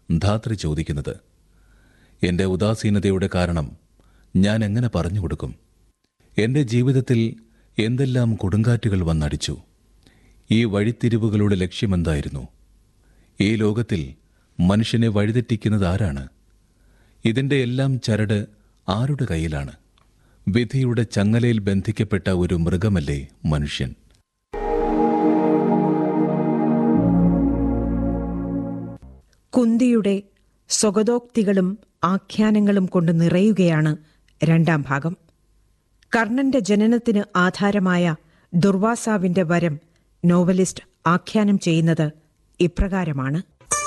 ധാത്രി ചോദിക്കുന്നത് എന്റെ ഉദാസീനതയുടെ കാരണം ഞാൻ എങ്ങനെ പറഞ്ഞു കൊടുക്കും എന്റെ ജീവിതത്തിൽ എന്തെല്ലാം കൊടുങ്കാറ്റുകൾ വന്നടിച്ചു ഈ വഴിത്തിരിവുകളുടെ ലക്ഷ്യമെന്തായിരുന്നു ഈ ലോകത്തിൽ മനുഷ്യനെ വഴിതെറ്റിക്കുന്നത് ആരാണ് ഇതിന്റെ എല്ലാം ചരട് ആരുടെ കയ്യിലാണ് വിധിയുടെ ചങ്ങലയിൽ ബന്ധിക്കപ്പെട്ട ഒരു മൃഗമല്ലേ മനുഷ്യൻ കുന്തിയുടെ സ്വഗതോക്തികളും ആഖ്യാനങ്ങളും കൊണ്ട് നിറയുകയാണ് രണ്ടാം ഭാഗം കർണന്റെ ജനനത്തിന് ആധാരമായ ദുർവാസാവിന്റെ വരം നോവലിസ്റ്റ് ആഖ്യാനം ചെയ്യുന്നത് ഇപ്രകാരമാണ്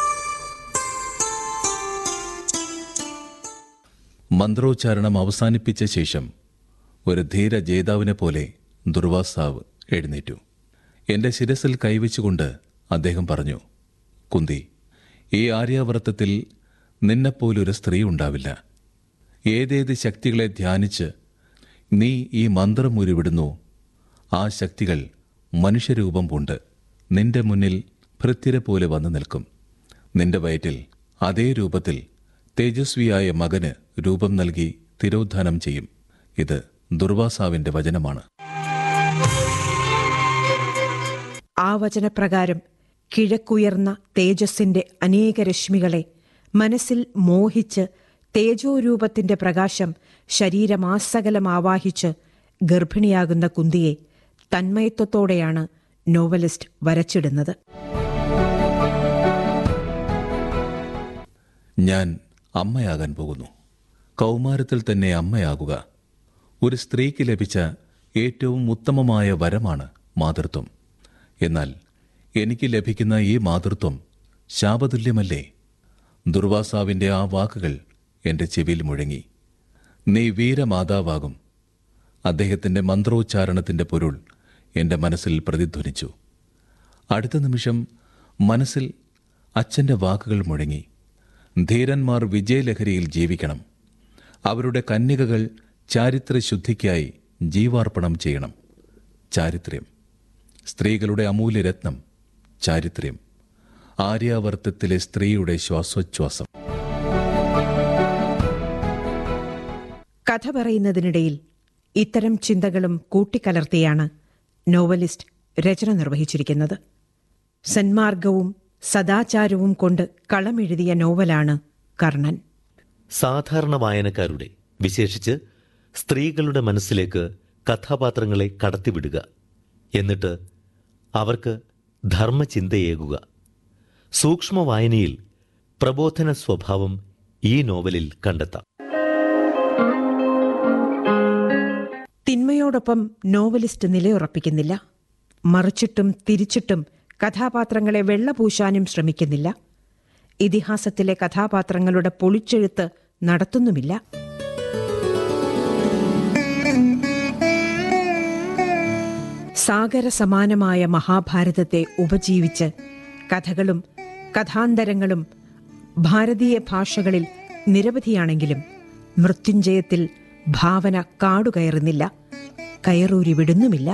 മന്ത്രോച്ചാരണം അവസാനിപ്പിച്ച ശേഷം ഒരു ധീര ജേതാവിനെ പോലെ ദുർവാസാവ് എഴുന്നേറ്റു എന്റെ ശിരസിൽ കൈവച്ചുകൊണ്ട് അദ്ദേഹം പറഞ്ഞു കുന്തി ഈ ആര്യാവർത്തത്തിൽ നിന്നെപ്പോലൊരു സ്ത്രീ ഉണ്ടാവില്ല ഏതേത് ശക്തികളെ ധ്യാനിച്ച് നീ ഈ മന്ത്രം ഉരുവിടുന്നു ആ ശക്തികൾ മനുഷ്യരൂപം പൂണ്ട് നിന്റെ മുന്നിൽ ഭൃത്യര പോലെ വന്നു നിൽക്കും നിന്റെ വയറ്റിൽ അതേ രൂപത്തിൽ തേജസ്വിയായ മകന് രൂപം നൽകി തിരോധാനം ചെയ്യും ഇത് ദുർവാസാവിന്റെ വചനമാണ് ആ വചനപ്രകാരം കിഴക്കുയർന്ന തേജസ്സിന്റെ അനേക രശ്മികളെ മനസ്സിൽ മോഹിച്ച് തേജോരൂപത്തിന്റെ പ്രകാശം ശരീരമാസകലം ആവാഹിച്ച് ഗർഭിണിയാകുന്ന കുന്തിയെ തന്മയത്വത്തോടെയാണ് നോവലിസ്റ്റ് വരച്ചിടുന്നത് ഞാൻ അമ്മയാകാൻ പോകുന്നു കൗമാരത്തിൽ തന്നെ അമ്മയാകുക ഒരു സ്ത്രീക്ക് ലഭിച്ച ഏറ്റവും ഉത്തമമായ വരമാണ് മാതൃത്വം എന്നാൽ എനിക്ക് ലഭിക്കുന്ന ഈ മാതൃത്വം ശാപതുല്യമല്ലേ ദുർവാസാവിന്റെ ആ വാക്കുകൾ എന്റെ ചെവിയിൽ മുഴങ്ങി നീ വീരമാതാവാകും അദ്ദേഹത്തിന്റെ മന്ത്രോച്ചാരണത്തിന്റെ പൊരുൾ എന്റെ മനസ്സിൽ പ്രതിധ്വനിച്ചു അടുത്ത നിമിഷം മനസ്സിൽ അച്ഛന്റെ വാക്കുകൾ മുഴങ്ങി ധീരന്മാർ വിജയലഹരിയിൽ ജീവിക്കണം അവരുടെ കന്യകകൾ ചാരിത്രശുദ്ധിക്കായി ജീവാർപ്പണം ചെയ്യണം ചാരിത്ര്യം സ്ത്രീകളുടെ അമൂല്യരത്നം ചാരിത്ര്യം ആര്യാവർത്തത്തിലെ സ്ത്രീയുടെ ശ്വാസോച്ഛ്വാസം കഥ പറയുന്നതിനിടയിൽ ഇത്തരം ചിന്തകളും കൂട്ടിക്കലർത്തിയാണ് നോവലിസ്റ്റ് രചന നിർവഹിച്ചിരിക്കുന്നത് സന്മാർഗവും സദാചാരവും കൊണ്ട് കളമെഴുതിയ നോവലാണ് കർണൻ സാധാരണ വായനക്കാരുടെ വിശേഷിച്ച് സ്ത്രീകളുടെ മനസ്സിലേക്ക് കഥാപാത്രങ്ങളെ കടത്തിവിടുക എന്നിട്ട് അവർക്ക് ധർമ്മചിന്തയേകുക സൂക്ഷ്മ വായനയിൽ പ്രബോധന സ്വഭാവം ഈ നോവലിൽ കണ്ടെത്താം തിന്മയോടൊപ്പം നോവലിസ്റ്റ് നിലയുറപ്പിക്കുന്നില്ല മറിച്ചിട്ടും തിരിച്ചിട്ടും കഥാപാത്രങ്ങളെ വെള്ളപൂശാനും ശ്രമിക്കുന്നില്ല ഇതിഹാസത്തിലെ കഥാപാത്രങ്ങളുടെ പൊളിച്ചെഴുത്ത് നടത്തുന്നുമില്ല സാഗര സമാനമായ മഹാഭാരതത്തെ ഉപജീവിച്ച് കഥകളും കഥാന്തരങ്ങളും ഭാരതീയ ഭാഷകളിൽ നിരവധിയാണെങ്കിലും മൃത്യുഞ്ജയത്തിൽ ഭാവന കാടുകയറുന്നില്ല കയറൂരി വിടുന്നുമില്ല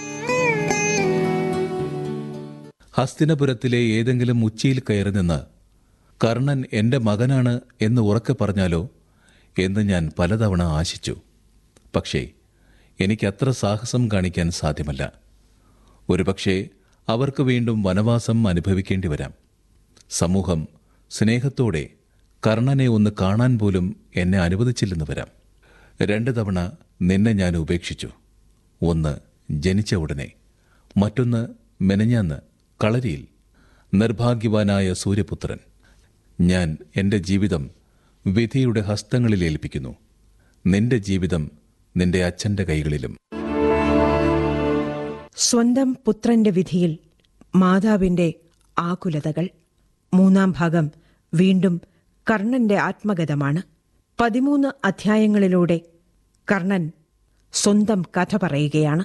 ഹസ്തിനപുരത്തിലെ ഏതെങ്കിലും ഉച്ചിയിൽ കയറി നിന്ന് കർണൻ എന്റെ മകനാണ് എന്ന് ഉറക്കെ പറഞ്ഞാലോ എന്ന് ഞാൻ പലതവണ ആശിച്ചു പക്ഷേ എനിക്കത്ര സാഹസം കാണിക്കാൻ സാധ്യമല്ല ഒരുപക്ഷെ അവർക്ക് വീണ്ടും വനവാസം അനുഭവിക്കേണ്ടി വരാം സമൂഹം സ്നേഹത്തോടെ കർണനെ ഒന്ന് കാണാൻ പോലും എന്നെ അനുവദിച്ചില്ലെന്ന് വരാം രണ്ട് തവണ നിന്നെ ഞാൻ ഉപേക്ഷിച്ചു ഒന്ന് ജനിച്ച ഉടനെ മറ്റൊന്ന് മെനഞ്ഞാന്ന് കളരിയിൽ നിർഭാഗ്യവാനായ സൂര്യപുത്രൻ ഞാൻ എൻ്റെ ജീവിതം വിധിയുടെ ഹസ്തങ്ങളിൽ ഏൽപ്പിക്കുന്നു നിന്റെ ജീവിതം നിന്റെ അച്ഛൻ്റെ കൈകളിലും സ്വന്തം പുത്രന്റെ വിധിയിൽ മാതാവിന്റെ ആകുലതകൾ മൂന്നാം ഭാഗം വീണ്ടും കർണന്റെ ആത്മഗതമാണ് പതിമൂന്ന് അധ്യായങ്ങളിലൂടെ കർണൻ സ്വന്തം കഥ പറയുകയാണ്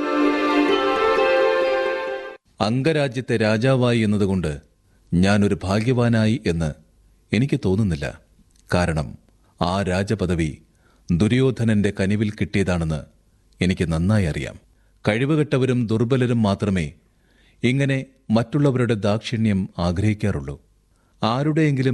അംഗരാജ്യത്തെ രാജാവായി എന്നതുകൊണ്ട് ഞാനൊരു ഭാഗ്യവാനായി എന്ന് എനിക്ക് തോന്നുന്നില്ല കാരണം ആ രാജപദവി ദുര്യോധനന്റെ കനിവിൽ കിട്ടിയതാണെന്ന് എനിക്ക് നന്നായി അറിയാം കഴിവുകെട്ടവരും ദുർബലരും മാത്രമേ ഇങ്ങനെ മറ്റുള്ളവരുടെ ദാക്ഷിണ്യം ആഗ്രഹിക്കാറുള്ളൂ ആരുടെയെങ്കിലും